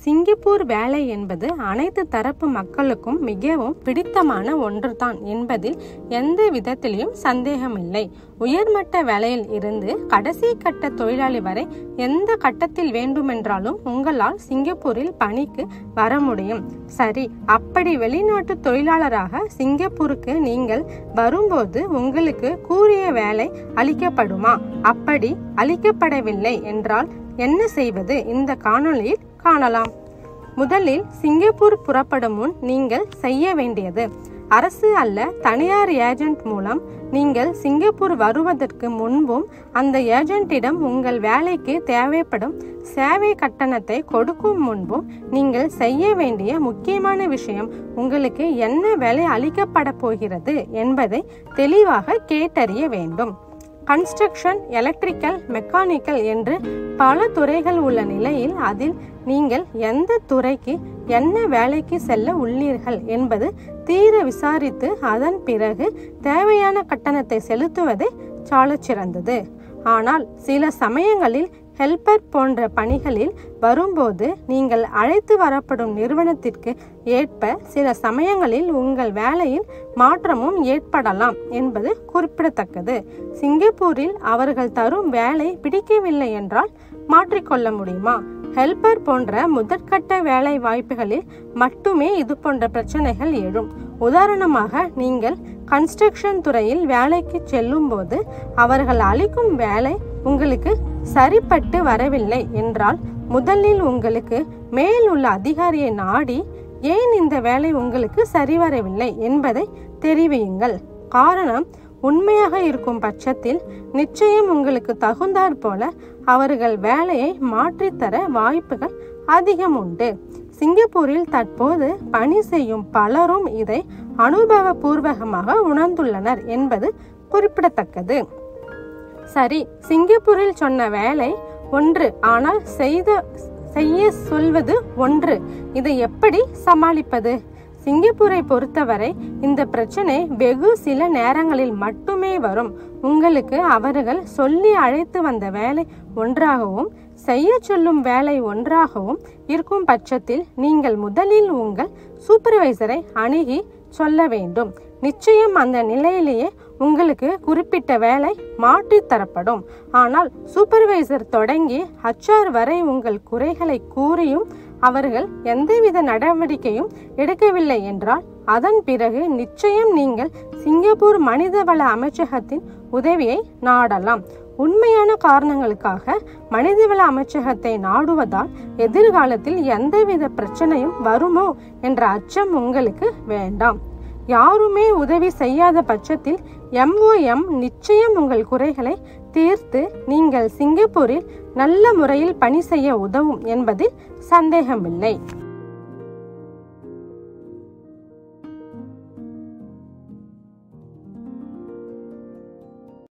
Singapore வேலை என்பது அனைத்து தரப்பு மக்களுக்கும் மிகவும் பிடித்தமான ஒன்றுதான் என்பதில் எந்த விதத்திலும் சந்தேகமில்லை உயர்மட்ட வேலையில் இருந்து கடைசி கட்ட தொழிலாளி வரை எந்த கட்டத்தில் வேண்டுமென்றாலும் உங்களால் சிங்கப்பூரில் பணிக்கு வர முடியும் சரி அப்படி வெளிநாட்டு தொழிலாளராக சிங்கப்பூருக்கு நீங்கள் வரும்போது உங்களுக்கு கூறிய வேலை அளிக்கப்படுமா அப்படி அளிக்கப்படவில்லை என்றால் என்ன செய்வது இந்த காணொளியில் காணலாம் முதலில் சிங்கப்பூர் புறப்படும் முன் நீங்கள் செய்ய வேண்டியது அரசு அல்ல தனியார் ஏஜென்ட் மூலம் நீங்கள் சிங்கப்பூர் வருவதற்கு முன்பும் அந்த ஏஜென்ட்டிடம் உங்கள் வேலைக்கு தேவைப்படும் சேவை கட்டணத்தை கொடுக்கும் முன்பும் நீங்கள் செய்ய வேண்டிய முக்கியமான விஷயம் உங்களுக்கு என்ன வேலை அளிக்கப்பட போகிறது என்பதை தெளிவாக கேட்டறிய வேண்டும் கன்ஸ்ட்ரக்ஷன் எலக்ட்ரிக்கல் மெக்கானிக்கல் என்று பல துறைகள் உள்ள நிலையில் அதில் நீங்கள் எந்த துறைக்கு என்ன வேலைக்கு செல்ல உள்ளீர்கள் என்பது தீர விசாரித்து அதன் பிறகு தேவையான கட்டணத்தை செலுத்துவதே சாலச் சிறந்தது ஆனால் சில சமயங்களில் ஹெல்பர் போன்ற பணிகளில் வரும்போது நீங்கள் அழைத்து வரப்படும் நிறுவனத்திற்கு ஏற்ப சில சமயங்களில் உங்கள் வேலையில் மாற்றமும் ஏற்படலாம் என்பது குறிப்பிடத்தக்கது சிங்கப்பூரில் அவர்கள் தரும் வேலை பிடிக்கவில்லை என்றால் மாற்றிக்கொள்ள முடியுமா ஹெல்பர் போன்ற முதற்கட்ட வேலை வாய்ப்புகளில் மட்டுமே இது போன்ற பிரச்சனைகள் எழும் உதாரணமாக நீங்கள் கன்ஸ்ட்ரக்ஷன் துறையில் வேலைக்கு செல்லும் போது அவர்கள் அளிக்கும் வேலை உங்களுக்கு சரிப்பட்டு வரவில்லை என்றால் முதலில் உங்களுக்கு மேல் உள்ள அதிகாரியை நாடி ஏன் இந்த வேலை உங்களுக்கு சரிவரவில்லை என்பதை தெரிவியுங்கள் காரணம் உண்மையாக இருக்கும் பட்சத்தில் நிச்சயம் உங்களுக்கு தகுந்தாற் போல அவர்கள் வேலையை மாற்றித்தர வாய்ப்புகள் அதிகம் உண்டு சிங்கப்பூரில் தற்போது பணி செய்யும் பலரும் இதை அனுபவபூர்வகமாக உணர்ந்துள்ளனர் என்பது குறிப்பிடத்தக்கது சரி சிங்கப்பூரில் சொன்ன வேலை ஒன்று ஆனால் செய்த செய்ய சொல்வது ஒன்று இதை எப்படி சமாளிப்பது சிங்கப்பூரை பொறுத்தவரை இந்த பிரச்சனை வெகு சில நேரங்களில் மட்டுமே வரும் உங்களுக்கு அவர்கள் சொல்லி அழைத்து வந்த வேலை ஒன்றாகவும் செய்ய சொல்லும் வேலை ஒன்றாகவும் இருக்கும் பட்சத்தில் நீங்கள் முதலில் உங்கள் சூப்பர்வைசரை அணுகி சொல்ல வேண்டும் நிச்சயம் அந்த நிலையிலேயே உங்களுக்கு குறிப்பிட்ட வேலை மாற்றி தரப்படும் ஆனால் சூப்பர்வைசர் தொடங்கி ஹச்ஆர் வரை உங்கள் குறைகளை கூறியும் அவர்கள் எந்தவித நடவடிக்கையும் எடுக்கவில்லை என்றால் அதன் பிறகு நிச்சயம் நீங்கள் சிங்கப்பூர் மனிதவள அமைச்சகத்தின் உதவியை நாடலாம் உண்மையான காரணங்களுக்காக மனிதவள அமைச்சகத்தை நாடுவதால் எதிர்காலத்தில் எந்தவித பிரச்சனையும் வருமோ என்ற அச்சம் உங்களுக்கு வேண்டாம் யாருமே உதவி செய்யாத பட்சத்தில் எம்ஓஎம் நிச்சயம் உங்கள் குறைகளை தீர்த்து நீங்கள் சிங்கப்பூரில் நல்ல முறையில் பணி செய்ய உதவும் என்பதில் சந்தேகமில்லை